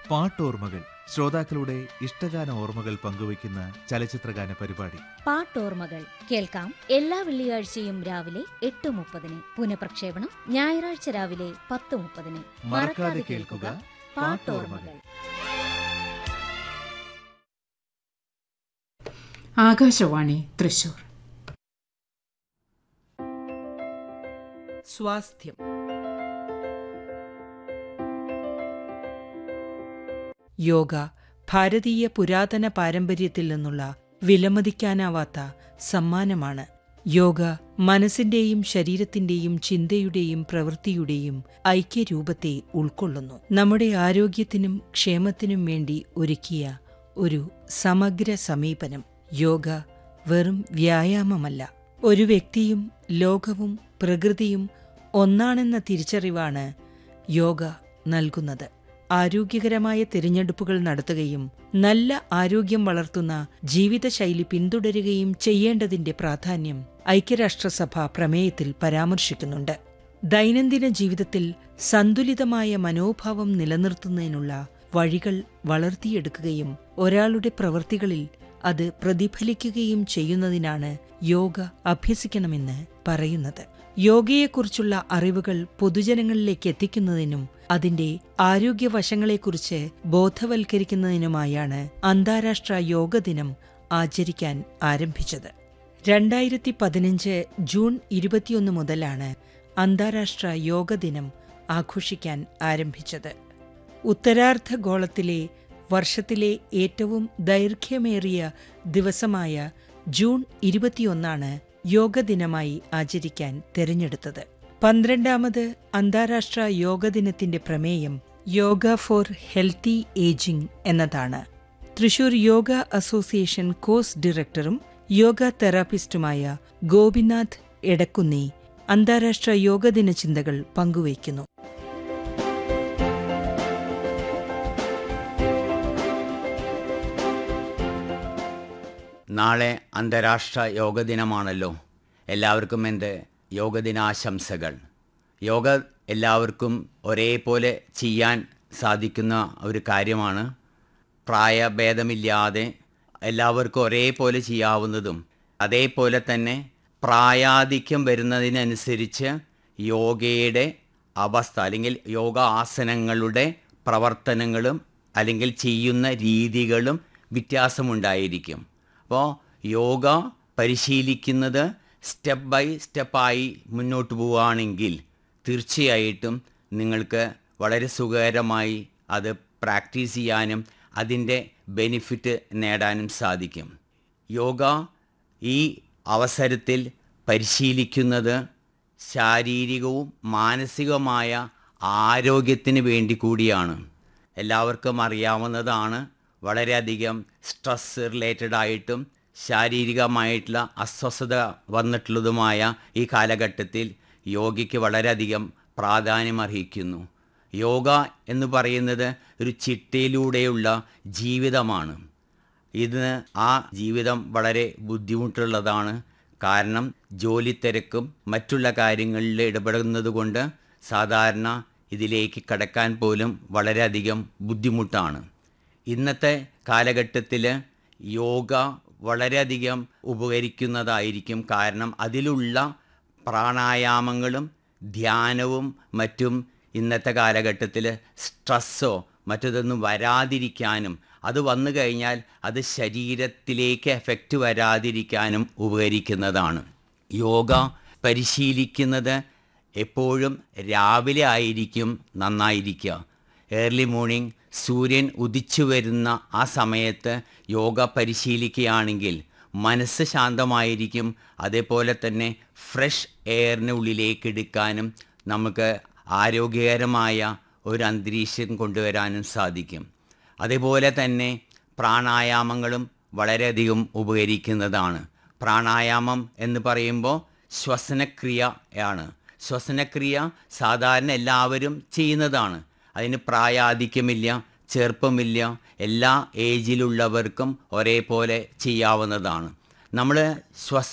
പാട്ടോർമ്മകൾ ശ്രോതാക്കളുടെ ഇഷ്ടഗാന ഓർമ്മകൾ പങ്കുവയ്ക്കുന്ന ചലച്ചിത്രഗാന പരിപാടി പാട്ടോർമ്മകൾ കേൾക്കാം എല്ലാ വെള്ളിയാഴ്ചയും രാവിലെ എട്ട് മുപ്പതിന് പുനഃപ്രക്ഷേപണം ഞായറാഴ്ച രാവിലെ പത്ത് മുപ്പതിന് മറക്കാതെ കേൾക്കുക പാട്ടോർമ്മകൾ ആകാശവാണി തൃശൂർ സ്വാസ്ഥ്യം യോഗ ഭാരതീയ പുരാതന പാരമ്പര്യത്തിൽ നിന്നുള്ള വിലമതിക്കാനാവാത്ത സമ്മാനമാണ് യോഗ മനസ്സിന്റെയും ശരീരത്തിന്റെയും ചിന്തയുടെയും പ്രവൃത്തിയുടെയും ഐക്യരൂപത്തെ ഉൾക്കൊള്ളുന്നു നമ്മുടെ ആരോഗ്യത്തിനും ക്ഷേമത്തിനും വേണ്ടി ഒരുക്കിയ ഒരു സമഗ്ര സമീപനം യോഗ വെറും വ്യായാമമല്ല ഒരു വ്യക്തിയും ലോകവും പ്രകൃതിയും ഒന്നാണെന്ന തിരിച്ചറിവാണ് യോഗ നൽകുന്നത് ആരോഗ്യകരമായ തിരഞ്ഞെടുപ്പുകൾ നടത്തുകയും നല്ല ആരോഗ്യം വളർത്തുന്ന ജീവിതശൈലി പിന്തുടരുകയും ചെയ്യേണ്ടതിന്റെ പ്രാധാന്യം ഐക്യരാഷ്ട്രസഭ പ്രമേയത്തിൽ പരാമർശിക്കുന്നുണ്ട് ദൈനംദിന ജീവിതത്തിൽ സന്തുലിതമായ മനോഭാവം നിലനിർത്തുന്നതിനുള്ള വഴികൾ വളർത്തിയെടുക്കുകയും ഒരാളുടെ പ്രവൃത്തികളിൽ അത് പ്രതിഫലിക്കുകയും ചെയ്യുന്നതിനാണ് യോഗ അഭ്യസിക്കണമെന്ന് പറയുന്നത് യോഗയെക്കുറിച്ചുള്ള അറിവുകൾ പൊതുജനങ്ങളിലേക്ക് എത്തിക്കുന്നതിനും അതിന്റെ ആരോഗ്യവശങ്ങളെക്കുറിച്ച് ബോധവൽക്കരിക്കുന്നതിനുമായാണ് അന്താരാഷ്ട്ര യോഗ ദിനം ആചരിക്കാൻ ആരംഭിച്ചത് രണ്ടായിരത്തി പതിനഞ്ച് ജൂൺ ഇരുപത്തിയൊന്ന് മുതലാണ് അന്താരാഷ്ട്ര യോഗ ദിനം ആഘോഷിക്കാൻ ആരംഭിച്ചത് ഉത്തരാർദ്ധഗോളത്തിലെ വർഷത്തിലെ ഏറ്റവും ദൈർഘ്യമേറിയ ദിവസമായ ജൂൺ ഇരുപത്തിയൊന്നാണ് യോഗ ദിനമായി ആചരിക്കാൻ തെരഞ്ഞെടുത്തത് പന്ത്രണ്ടാമത് അന്താരാഷ്ട്ര യോഗ ദിനത്തിന്റെ പ്രമേയം യോഗ ഫോർ ഹെൽത്തി ഏജിംഗ് എന്നതാണ് തൃശൂർ യോഗ അസോസിയേഷൻ കോഴ്സ് ഡയറക്ടറും യോഗ തെറാപ്പിസ്റ്റുമായ ഗോപിനാഥ് എടക്കുന്നി അന്താരാഷ്ട്ര യോഗ ദിന ചിന്തകൾ പങ്കുവയ്ക്കുന്നു നാളെ അന്താരാഷ്ട്ര യോഗ ദിനമാണല്ലോ എല്ലാവർക്കും എൻ്റെ യോഗദിനാശംസകൾ യോഗ എല്ലാവർക്കും ഒരേപോലെ ചെയ്യാൻ സാധിക്കുന്ന ഒരു കാര്യമാണ് പ്രായഭേദമില്ലാതെ എല്ലാവർക്കും ഒരേപോലെ ചെയ്യാവുന്നതും അതേപോലെ തന്നെ പ്രായാധിക്യം വരുന്നതിനനുസരിച്ച് യോഗയുടെ അവസ്ഥ അല്ലെങ്കിൽ യോഗ ആസനങ്ങളുടെ പ്രവർത്തനങ്ങളും അല്ലെങ്കിൽ ചെയ്യുന്ന രീതികളും വ്യത്യാസമുണ്ടായിരിക്കും അപ്പോൾ യോഗ പരിശീലിക്കുന്നത് സ്റ്റെപ്പ് ബൈ സ്റ്റെപ്പായി മുന്നോട്ട് പോവുകയാണെങ്കിൽ തീർച്ചയായിട്ടും നിങ്ങൾക്ക് വളരെ സുഖകരമായി അത് പ്രാക്ടീസ് ചെയ്യാനും അതിൻ്റെ ബെനിഫിറ്റ് നേടാനും സാധിക്കും യോഗ ഈ അവസരത്തിൽ പരിശീലിക്കുന്നത് ശാരീരികവും മാനസികവുമായ ആരോഗ്യത്തിന് വേണ്ടി കൂടിയാണ് എല്ലാവർക്കും അറിയാവുന്നതാണ് വളരെയധികം സ്ട്രെസ് റിലേറ്റഡ് ആയിട്ടും ശാരീരികമായിട്ടുള്ള അസ്വസ്ഥത വന്നിട്ടുള്ളതുമായ ഈ കാലഘട്ടത്തിൽ യോഗയ്ക്ക് വളരെയധികം പ്രാധാന്യമർഹിക്കുന്നു യോഗ എന്ന് പറയുന്നത് ഒരു ചിട്ടയിലൂടെയുള്ള ജീവിതമാണ് ഇതിന് ആ ജീവിതം വളരെ ബുദ്ധിമുട്ടുള്ളതാണ് കാരണം ജോലി തിരക്കും മറ്റുള്ള കാര്യങ്ങളിൽ ഇടപെടുന്നത് കൊണ്ട് സാധാരണ ഇതിലേക്ക് കടക്കാൻ പോലും വളരെയധികം ബുദ്ധിമുട്ടാണ് ഇന്നത്തെ കാലഘട്ടത്തിൽ യോഗ വളരെയധികം ഉപകരിക്കുന്നതായിരിക്കും കാരണം അതിലുള്ള പ്രാണായാമങ്ങളും ധ്യാനവും മറ്റും ഇന്നത്തെ കാലഘട്ടത്തിൽ സ്ട്രെസ്സോ മറ്റതൊന്നും വരാതിരിക്കാനും അത് വന്നു കഴിഞ്ഞാൽ അത് ശരീരത്തിലേക്ക് എഫക്റ്റ് വരാതിരിക്കാനും ഉപകരിക്കുന്നതാണ് യോഗ പരിശീലിക്കുന്നത് എപ്പോഴും രാവിലെ ആയിരിക്കും നന്നായിരിക്കുക ഏർലി മോർണിംഗ് സൂര്യൻ ഉദിച്ചു വരുന്ന ആ സമയത്ത് യോഗ പരിശീലിക്കുകയാണെങ്കിൽ മനസ്സ് ശാന്തമായിരിക്കും അതേപോലെ തന്നെ ഫ്രഷ് എയറിന് ഉള്ളിലേക്ക് എടുക്കാനും നമുക്ക് ആരോഗ്യകരമായ ഒരു അന്തരീക്ഷം കൊണ്ടുവരാനും സാധിക്കും അതേപോലെ തന്നെ പ്രാണായാമങ്ങളും വളരെയധികം ഉപകരിക്കുന്നതാണ് പ്രാണായാമം എന്ന് പറയുമ്പോൾ ശ്വസനക്രിയയാണ് ശ്വസനക്രിയ സാധാരണ എല്ലാവരും ചെയ്യുന്നതാണ് അതിന് പ്രായാധിക്യമില്ല ചെറുപ്പമില്ല എല്ലാ ഏജിലുള്ളവർക്കും ഒരേപോലെ ചെയ്യാവുന്നതാണ് നമ്മൾ ശ്വസ